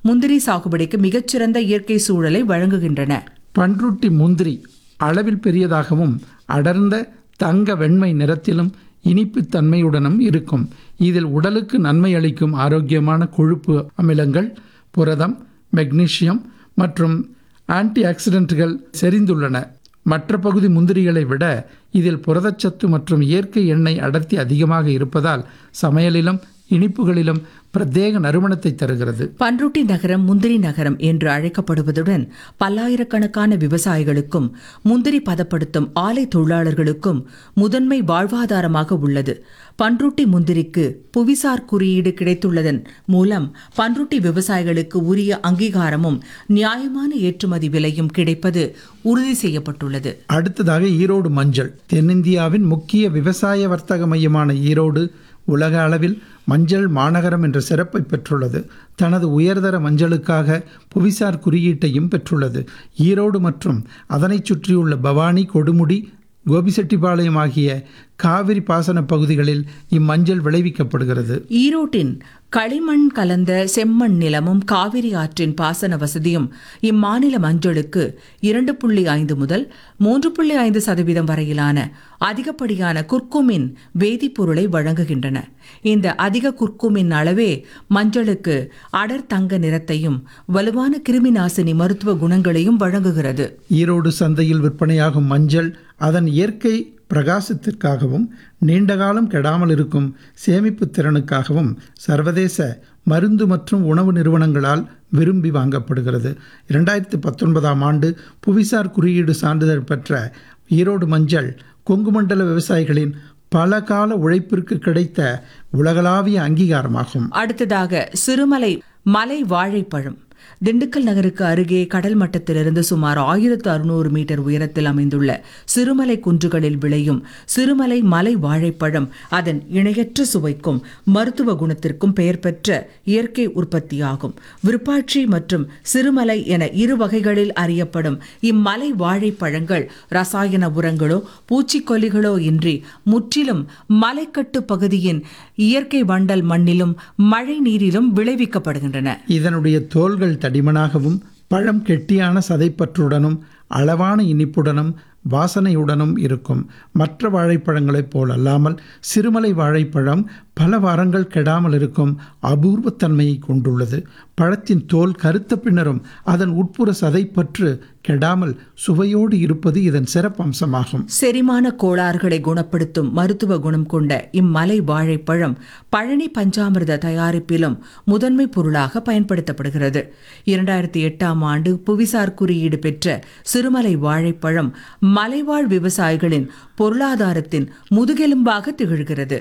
முந்திரி சாகுபடிக்கு மிகச்சிறந்த இயற்கை சூழலை வழங்குகின்றன பன்ருட்டி முந்திரி அளவில் பெரியதாகவும் அடர்ந்த தங்க வெண்மை நிறத்திலும் இனிப்புத் தன்மையுடனும் இருக்கும் இதில் உடலுக்கு நன்மை அளிக்கும் ஆரோக்கியமான கொழுப்பு அமிலங்கள் புரதம் மெக்னீசியம் மற்றும் ஆன்டி ஆக்சிடென்ட்கள் செறிந்துள்ளன மற்ற பகுதி முந்திரிகளை விட இதில் புரதச்சத்து மற்றும் இயற்கை எண்ணெய் அடர்த்தி அதிகமாக இருப்பதால் சமையலிலும் இனிப்புகளிலும் பிரத்யேக நறுமணத்தை தருகிறது பன்ருட்டி நகரம் முந்திரி நகரம் என்று அழைக்கப்படுவதுடன் பல்லாயிரக்கணக்கான விவசாயிகளுக்கும் முந்திரி பதப்படுத்தும் ஆலை தொழிலாளர்களுக்கும் முதன்மை வாழ்வாதாரமாக உள்ளது பன்ருட்டி முந்திரிக்கு புவிசார் குறியீடு கிடைத்துள்ளதன் மூலம் பன்ருட்டி விவசாயிகளுக்கு உரிய அங்கீகாரமும் நியாயமான ஏற்றுமதி விலையும் கிடைப்பது உறுதி செய்யப்பட்டுள்ளது அடுத்ததாக ஈரோடு மஞ்சள் தென்னிந்தியாவின் முக்கிய விவசாய வர்த்தக மையமான ஈரோடு உலக அளவில் மஞ்சள் மாநகரம் என்ற சிறப்பை பெற்றுள்ளது தனது உயர்தர மஞ்சளுக்காக புவிசார் குறியீட்டையும் பெற்றுள்ளது ஈரோடு மற்றும் அதனைச் சுற்றியுள்ள பவானி கொடுமுடி கோபிசெட்டிப்பாளையம் ஆகிய காவிரி பாசன பகுதிகளில் இம்மஞ்சள் விளைவிக்கப்படுகிறது ஈரோட்டின் களிமண் கலந்த செம்மண் நிலமும் காவிரி ஆற்றின் பாசன வசதியும் இம்மாநில மஞ்சளுக்கு இரண்டு புள்ளி ஐந்து முதல் மூன்று புள்ளி ஐந்து சதவீதம் வரையிலான அதிகப்படியான குர்குமின் வேதிப்பொருளை வழங்குகின்றன இந்த அதிக குர்குமின் அளவே மஞ்சளுக்கு அடர் தங்க நிறத்தையும் வலுவான கிருமி நாசினி மருத்துவ குணங்களையும் வழங்குகிறது ஈரோடு சந்தையில் விற்பனையாகும் மஞ்சள் அதன் இயற்கை பிரகாசத்திற்காகவும் நீண்டகாலம் கெடாமல் இருக்கும் சேமிப்பு திறனுக்காகவும் சர்வதேச மருந்து மற்றும் உணவு நிறுவனங்களால் விரும்பி வாங்கப்படுகிறது இரண்டாயிரத்தி பத்தொன்பதாம் ஆண்டு புவிசார் குறியீடு சான்றிதழ் பெற்ற ஈரோடு மஞ்சள் கொங்கு மண்டல விவசாயிகளின் பல கால உழைப்பிற்கு கிடைத்த உலகளாவிய அங்கீகாரமாகும் அடுத்ததாக சிறுமலை மலை வாழைப்பழம் திண்டுக்கல் நகருக்கு அருகே கடல் மட்டத்திலிருந்து சுமார் ஆயிரத்து அறுநூறு மீட்டர் உயரத்தில் அமைந்துள்ள சிறுமலை குன்றுகளில் விளையும் சிறுமலை மலை வாழைப்பழம் அதன் இணையற்ற சுவைக்கும் மருத்துவ குணத்திற்கும் பெயர் பெற்ற இயற்கை உற்பத்தியாகும் விருப்பாட்சி மற்றும் சிறுமலை என இரு வகைகளில் அறியப்படும் இம்மலை வாழைப்பழங்கள் ரசாயன உரங்களோ பூச்சிக்கொல்லிகளோ இன்றி முற்றிலும் மலைக்கட்டு பகுதியின் இயற்கை வண்டல் மண்ணிலும் மழை நீரிலும் விளைவிக்கப்படுகின்றன இதனுடைய தோள்கள் தடிமனாகவும் பழம் கெட்டியான சதைப்பற்றுடனும் அளவான இனிப்புடனும் வாசனையுடனும் இருக்கும் மற்ற வாழைப்பழங்களைப் போல் அல்லாமல் சிறுமலை வாழைப்பழம் பல வாரங்கள் கெடாமல் இருக்கும் அபூர்வத்தன்மையை கொண்டுள்ளது பழத்தின் தோல் கருத்த பின்னரும் அதன் உட்புற சதைப்பற்று கெடாமல் சுவையோடு இருப்பது இதன் சிறப்பம்சமாகும் செரிமான கோளாறுகளை குணப்படுத்தும் மருத்துவ குணம் கொண்ட இம்மலை வாழைப்பழம் பழனி பஞ்சாமிர்த தயாரிப்பிலும் முதன்மை பொருளாக பயன்படுத்தப்படுகிறது இரண்டாயிரத்தி எட்டாம் ஆண்டு புவிசார் குறியீடு பெற்ற சிறுமலை வாழைப்பழம் மலைவாழ் விவசாயிகளின் பொருளாதாரத்தின் முதுகெலும்பாக திகழ்கிறது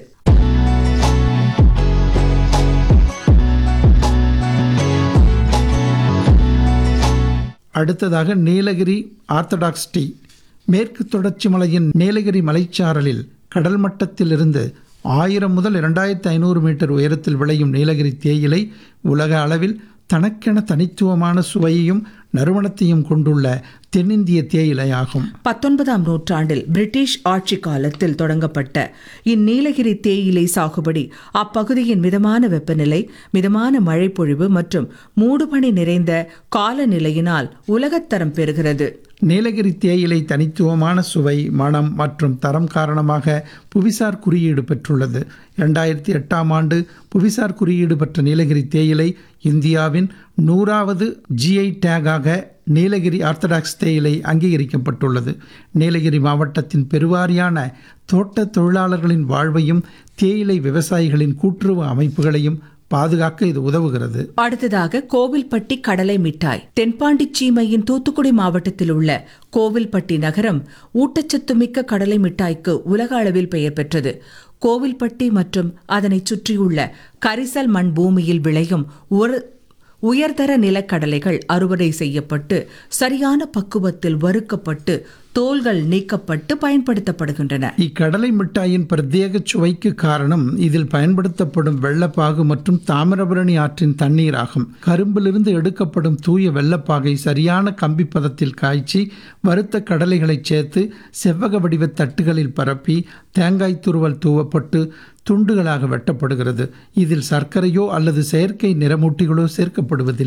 அடுத்ததாக நீலகிரி ஆர்த்தடாக்ஸ் டீ மேற்கு தொடர்ச்சி மலையின் நீலகிரி மலைச்சாரலில் கடல் மட்டத்திலிருந்து ஆயிரம் முதல் இரண்டாயிரத்தி ஐநூறு மீட்டர் உயரத்தில் விளையும் நீலகிரி தேயிலை உலக அளவில் தனக்கென தனித்துவமான சுவையையும் நறுமணத்தையும் கொண்டுள்ள தென்னிந்திய தேயிலை ஆகும் பத்தொன்பதாம் நூற்றாண்டில் பிரிட்டிஷ் ஆட்சி காலத்தில் தொடங்கப்பட்ட இந்நீலகிரி தேயிலை சாகுபடி அப்பகுதியின் மிதமான வெப்பநிலை மிதமான மழைப்பொழிவு மற்றும் மூடுபனி நிறைந்த காலநிலையினால் உலகத்தரம் பெறுகிறது நீலகிரி தேயிலை தனித்துவமான சுவை மனம் மற்றும் தரம் காரணமாக புவிசார் குறியீடு பெற்றுள்ளது இரண்டாயிரத்தி எட்டாம் ஆண்டு புவிசார் குறியீடு பெற்ற நீலகிரி தேயிலை இந்தியாவின் நூறாவது ஜிஐ டேகாக நீலகிரி ஆர்த்தடாக்ஸ் தேயிலை அங்கீகரிக்கப்பட்டுள்ளது நீலகிரி மாவட்டத்தின் பெருவாரியான தோட்ட தொழிலாளர்களின் வாழ்வையும் தேயிலை விவசாயிகளின் கூட்டுறவு அமைப்புகளையும் பாதுகாக்க இது உதவுகிறது அடுத்ததாக கோவில்பட்டி கடலை மிட்டாய் தென்பாண்டி சீமையின் தூத்துக்குடி மாவட்டத்தில் உள்ள கோவில்பட்டி நகரம் ஊட்டச்சத்து மிக்க கடலை மிட்டாய்க்கு உலக அளவில் பெயர் பெற்றது கோவில்பட்டி மற்றும் அதனைச் சுற்றியுள்ள கரிசல் மண் பூமியில் விளையும் ஒரு உயர்தர நிலக்கடலைகள் அறுவடை செய்யப்பட்டு சரியான பக்குவத்தில் வறுக்கப்பட்டு தோல்கள் நீக்கப்பட்டு பயன்படுத்தப்படுகின்றன இக்கடலை மிட்டாயின் பிரத்யேக சுவைக்கு காரணம் இதில் பயன்படுத்தப்படும் வெள்ளப்பாகு மற்றும் தாமிரபரணி ஆற்றின் தண்ணீர் ஆகும் கரும்பிலிருந்து எடுக்கப்படும் தூய வெள்ளப்பாகை சரியான கம்பி பதத்தில் காய்ச்சி வறுத்த கடலைகளை சேர்த்து செவ்வக வடிவ தட்டுகளில் பரப்பி தேங்காய் துருவல் தூவப்பட்டு துண்டுகளாக வெட்டப்படுகிறது இதில் சர்க்கரையோ அல்லது செயற்கை நிறமூட்டிகளோ சேர்க்கப்படுவதில்லை